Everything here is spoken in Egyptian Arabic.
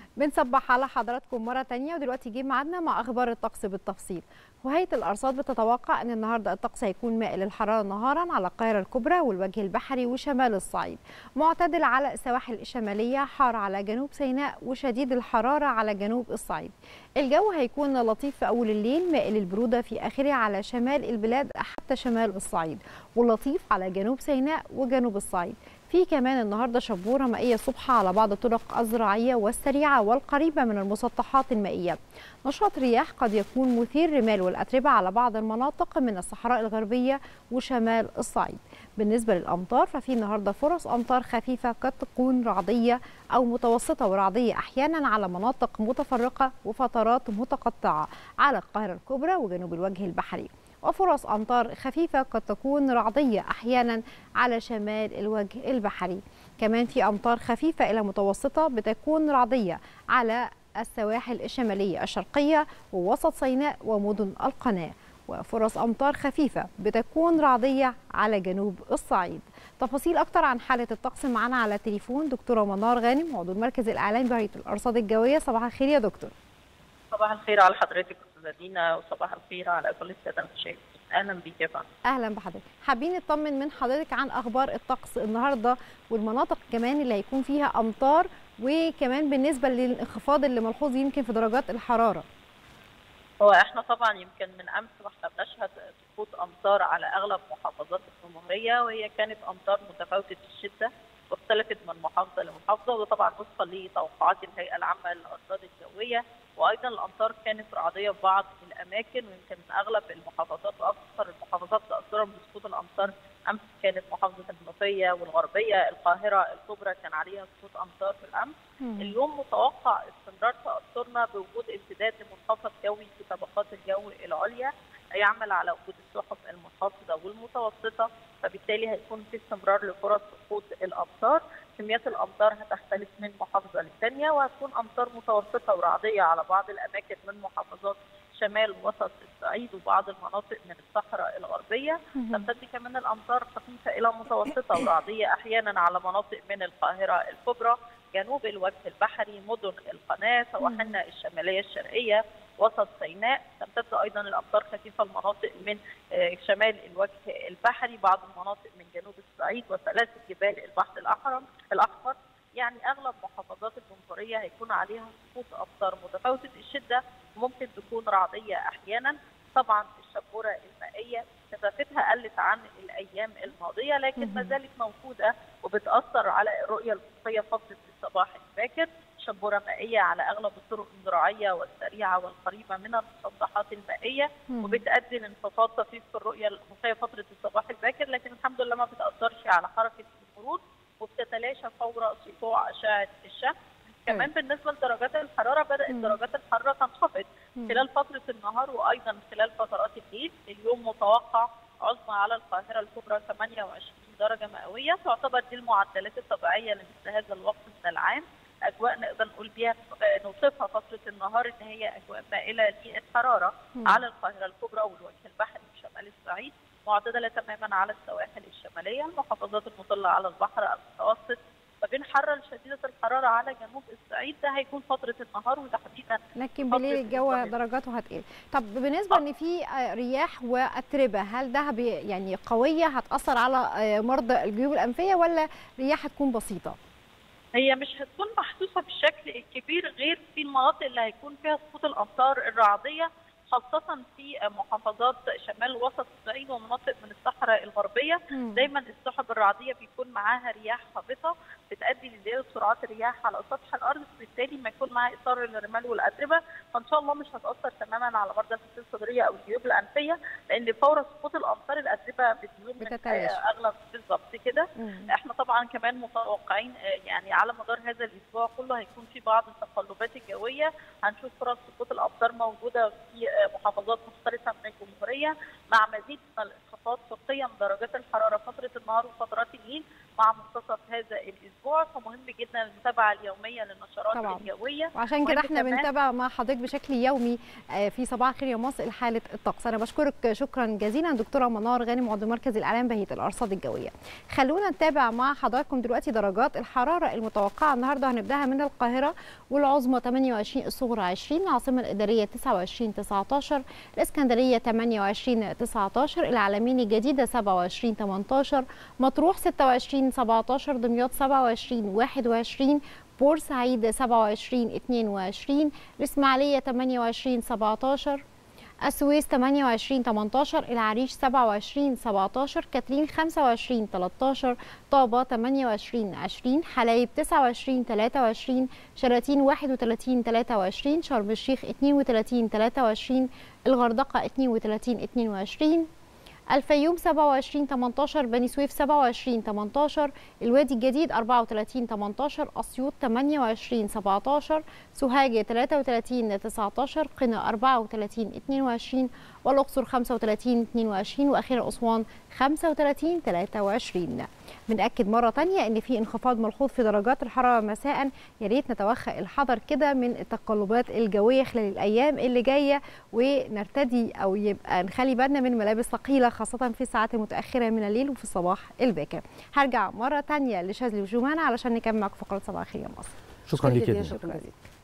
بنصبح على حضراتكم مرة تانية ودلوقتي جه ميعادنا مع أخبار الطقس بالتفصيل وهيئة الأرصاد بتتوقع أن النهاردة الطقس هيكون مائل الحرارة نهارا على القاهرة الكبرى والوجه البحري وشمال الصعيد معتدل على السواحل الشمالية حار على جنوب سيناء وشديد الحرارة على جنوب الصعيد الجو هيكون لطيف في أول الليل مائل البرودة في آخره على شمال البلاد حتى شمال الصعيد ولطيف على جنوب سيناء وجنوب الصعيد في كمان النهارده شبوره مائيه صبح على بعض الطرق الزراعيه والسريعه والقريبه من المسطحات المائيه. نشاط رياح قد يكون مثير الرمال والاتربه على بعض المناطق من الصحراء الغربيه وشمال الصعيد. بالنسبه للامطار ففي النهارده فرص امطار خفيفه قد تكون رعديه او متوسطه ورعديه احيانا على مناطق متفرقه وفترات متقطعه على القاهره الكبرى وجنوب الوجه البحري. وفرص أمطار خفيفة قد تكون رعدية أحيانا على شمال الوجه البحري كمان في أمطار خفيفة إلى متوسطة بتكون رعدية على السواحل الشمالية الشرقية ووسط سيناء ومدن القناة وفرص أمطار خفيفة بتكون رعدية على جنوب الصعيد تفاصيل أكتر عن حالة الطقس معنا على التليفون دكتورة منار غانم عضو المركز الإعلامي بهيئة الأرصاد الجوية صباح الخير يا دكتور صباح الخير على حضرتك استاذه دينا وصباح الخير على كل الساده المشاهدين اهلا بيك يا فندم اهلا بحضرتك حابين نطمن من حضرتك عن اخبار الطقس النهارده والمناطق كمان اللي هيكون فيها امطار وكمان بالنسبه للانخفاض اللي ملحوظ يمكن في درجات الحراره هو احنا طبعا يمكن من امس واحنا بنشهد سقوط امطار على اغلب محافظات الجمهوريه وهي كانت امطار متفاوته الشده واختلفت من محافظه لمحافظه وده طبعا وفقا لتوقعات الهيئه العامه للارصاد الجويه وايضا الامطار كانت رعديه في بعض الاماكن ويمكن من اغلب المحافظات واكثر المحافظات تاثرا بسقوط الامطار امس كانت محافظه المنوفيه والغربيه القاهره الكبرى كان عليها سقوط امطار في الامس مم. اليوم متوقع استمرار تاثرنا بوجود امتداد لمنخفض جوي في طبقات الجو العليا يعمل على وجود السحب المنخفضه والمتوسطه فبالتالي هيكون في استمرار لفرص سقوط الامطار كميات الامطار هتختلف من محافظه للثانيه وهتكون امطار متوسطه ورعديه على بعض الاماكن من محافظات شمال وسط الصعيد وبعض المناطق من الصحراء الغربيه تمتد كمان الامطار خفيفه الى متوسطه ورعديه احيانا على مناطق من القاهره الكبرى جنوب الوجه البحري مدن القناه سواحلنا الشماليه الشرقيه وسط سيناء تمتد ايضا الامطار خفيفه لمناطق من شمال الوجه البحري بعض المناطق من جنوب الصعيد وسلاسل جبال البحر الاحمر الاحمر يعني اغلب محافظات الجمهوريه هيكون عليها سقوط امطار متفاوته الشده ممكن تكون رعديه احيانا طبعا الشبوره المائيه كثافتها قلت عن الايام الماضيه لكن ما زالت موجوده وبتاثر على الرؤيه الافقيه فتره الصباح الباكر شبوره مائيه على اغلب الطرق الزراعيه والسريعه والقريبه من المسطحات المائيه وبتؤدي لانخفاض طفيف في الرؤيه الافقيه فتره الصباح الباكر لكن الحمد لله ما بتاثرش على حركه المرور وبتتلاشى فور سطوع اشعه الشمس كمان بالنسبه لدرجات الحراره بدات درجات الحراره تنخفض خلال فتره النهار وايضا خلال فترات الليل اليوم متوقع عظمى على القاهره الكبرى 28 درجه مئويه تعتبر دي المعدلات الطبيعيه لمثل هذا الوقت من العام اجواء نقدر نقول بيها نوصفها فتره النهار ان هي اجواء مائله للحراره على القاهره الكبرى والوجه البحري وشمال الصعيد معتدله تماما على السواحل الشماليه المحافظات المطله على البحر المتوسط ما بين حاره لشديده الحراره على جنوب الصعيد ده هيكون فتره النهار وتحديدا لكن بالليل الجو درجاته هتقل طب بالنسبه ان في رياح واتربه هل ده يعني قويه هتاثر على مرضى الجيوب الانفيه ولا رياح هتكون بسيطه هي مش هتكون محسوسه بالشكل الكبير غير في المناطق اللي هيكون فيها سقوط الامطار الرعديه خاصة في محافظات شمال وسط الصعيد ومناطق من الصحراء الغربية م. دايما السحب الرعدية بيكون معاها رياح هابطة بتؤدي لزيادة سرعات الرياح على سطح الأرض بالتالي ما يكون معاها إثارة للرمال والأتربة فإن شاء الله مش هتأثر تماما على مرضى الفصيل الصدرية أو الجيوب الأنفية لأن فور سقوط الأمطار الأتربة بتزول من أغلب بالظبط كده إحنا طبعا كمان متوقعين يعني على مدار هذا الأسبوع كله هيكون في بعض التقلبات الجوية هنشوف فرص سقوط الأمطار موجودة في محافظات مختلفة من الجمهورية مع مزيد من الانخفاض في قيم درجات الحرارة فترة النهار وفترات الليل مع منتصف هذا الاسبوع فمهم جدا المتابعه اليوميه للنشرات طبعاً. الجويه وعشان كده مهم احنا كمان- بنتابع مع حضرتك بشكل يومي آه، في صباح الخير يا مصر حاله الطقس انا بشكرك شكرا جزيلا دكتوره منار غانم عضو مركز الاعلام بهيئه الارصاد الجويه خلونا نتابع مع حضراتكم دلوقتي درجات الحراره المتوقعه النهارده هنبداها من القاهره والعظمى 28 الصغرى 20 العاصمه الاداريه 29 19 الاسكندريه 28 19 العلمين الجديده 27 18 مطروح 26 17 دمياط 27 21 بورسعيد 27 22 الإسماعيلية 28 17 السويس 28 18 العريش 27 17 كاترين 25 13 طابة 28 20 حلايب 29 23 شلاتين 31 23 شرم الشيخ 32 23 الغردقة 32 22 الفيوم 27 18 بني سويف 27 18 الوادي الجديد 34 18 اسيوط 28 17 سوهاج 33 19 قنا 34 22 والاقصر 35 22 واخيرا اسوان 35 23 بنأكد مرة تانية ان في انخفاض ملحوظ في درجات الحرارة مساء يا ريت نتوخى الحذر كده من التقلبات الجوية خلال الايام اللي جاية ونرتدي او يبقى نخلي بالنا من ملابس ثقيلة خاصة في الساعات المتأخرة من الليل وفي الصباح الباكر هرجع مرة تانية لشاذلي وجمانة علشان نكمل معاكم فقرة صباح الخير يا مصر شكرا ليك جدا يا شكرا دينا. جزيلا